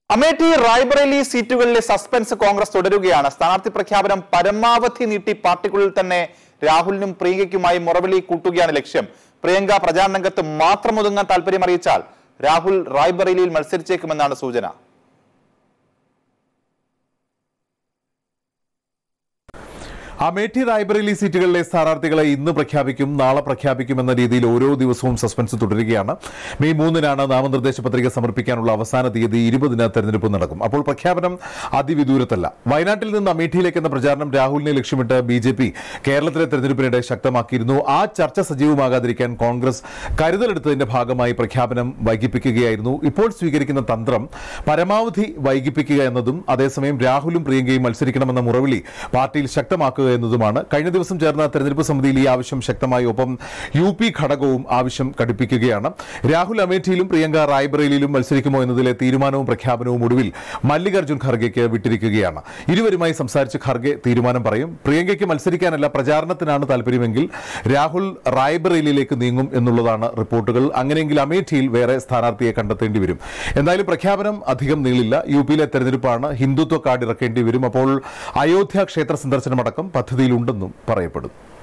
അമേഠി റായ്ബറേലി സീറ്റുകളിലെ സസ്പെൻസ് കോൺഗ്രസ് തുടരുകയാണ് സ്ഥാനാർത്ഥി പ്രഖ്യാപനം പരമാവധി നീട്ടി പാർട്ടിക്കുള്ളിൽ തന്നെ രാഹുലിനും പ്രിയങ്കയ്ക്കുമായി മുറവിളി കൂട്ടുകയാണ് ലക്ഷ്യം പ്രിയങ്ക പ്രചാരണരംഗത്ത് മാത്രം ഒതുങ്ങാൻ താല്പര്യം അറിയിച്ചാൽ രാഹുൽ റായ്ബറേലിയിൽ മത്സരിച്ചേക്കുമെന്നാണ് സൂചന അമേഠി റായ്ബറേലി സീറ്റുകളിലെ സ്ഥാനാർത്ഥികളെ ഇന്ന് പ്രഖ്യാപിക്കും നാളെ പ്രഖ്യാപിക്കുമെന്ന രീതിയിൽ ഓരോ ദിവസവും സസ്പെൻസ് തുടരുകയാണ് മെയ് മൂന്നിനാണ് നാമനിർദ്ദേശ പത്രിക സമർപ്പിക്കാനുള്ള അവസാന തീയതി ഇരുപതിന് തെരഞ്ഞെടുപ്പ് നടക്കും അപ്പോൾ പ്രഖ്യാപനം അതിവിദൂരത്തല്ല വയനാട്ടിൽ നിന്ന് അമേഠിയിലേക്ക് എന്ന പ്രചാരണം രാഹുലിനെ ലക്ഷ്യമിട്ട് ബി ജെ പി കേരളത്തിലെ തെരഞ്ഞെടുപ്പിനിടെ ശക്തമാക്കിയിരുന്നു ആ ചർച്ച സജീവമാകാതിരിക്കാൻ കോൺഗ്രസ് കരുതലെടുത്തതിന്റെ ഭാഗമായി പ്രഖ്യാപനം വൈകിപ്പിക്കുകയായിരുന്നു ഇപ്പോൾ സ്വീകരിക്കുന്ന തന്ത്രം പരമാവധി വൈകിപ്പിക്കുക എന്നതും അതേസമയം രാഹുലും പ്രിയങ്കയും മത്സരിക്കണമെന്ന മുറവിളി പാർട്ടിയിൽ ശക്തമാക്കുക എന്നതുമാണ് കഴിഞ്ഞ ദിവസം ചേർന്ന തെരഞ്ഞെടുപ്പ് സമിതിയിൽ ഈ ആവശ്യം ശക്തമായി ഒപ്പം യു പി ഘടകവും ആവശ്യം കടുപ്പിക്കുകയാണ് രാഹുൽ അമേഠിയിലും പ്രിയങ്ക റായ്ബറേലിയിലും മത്സരിക്കുമോ എന്നതിലെ തീരുമാനവും പ്രഖ്യാപനവും ഒടുവിൽ മല്ലികാർജ്ജുൻ ഖർഗെക്ക് വിട്ടിരിക്കുകയാണ് ഇരുവരുമായി സംസാരിച്ച് ഖർഗെ തീരുമാനം പറയും പ്രിയങ്കയ്ക്ക് മത്സരിക്കാനല്ല പ്രചാരണത്തിനാണ് താല്പര്യമെങ്കിൽ രാഹുൽ റായ്ബറേലിയിലേക്ക് നീങ്ങും എന്നുള്ളതാണ് റിപ്പോർട്ടുകൾ അങ്ങനെയെങ്കിൽ അമേഠിയിൽ വേറെ സ്ഥാനാർത്ഥിയെ കണ്ടെത്തേണ്ടി വരും എന്തായാലും പ്രഖ്യാപനം അധികം നീളില്ല യു പിയിലെ തെരഞ്ഞെടുപ്പാണ് ഹിന്ദുത്വ കാർഡ് ഇറക്കേണ്ടി വരും അപ്പോൾ അയോധ്യ ക്ഷേത്ര സന്ദർശനമടക്കം പദ്ധതിയിലുണ്ടെന്നും പറയപ്പെടുന്നു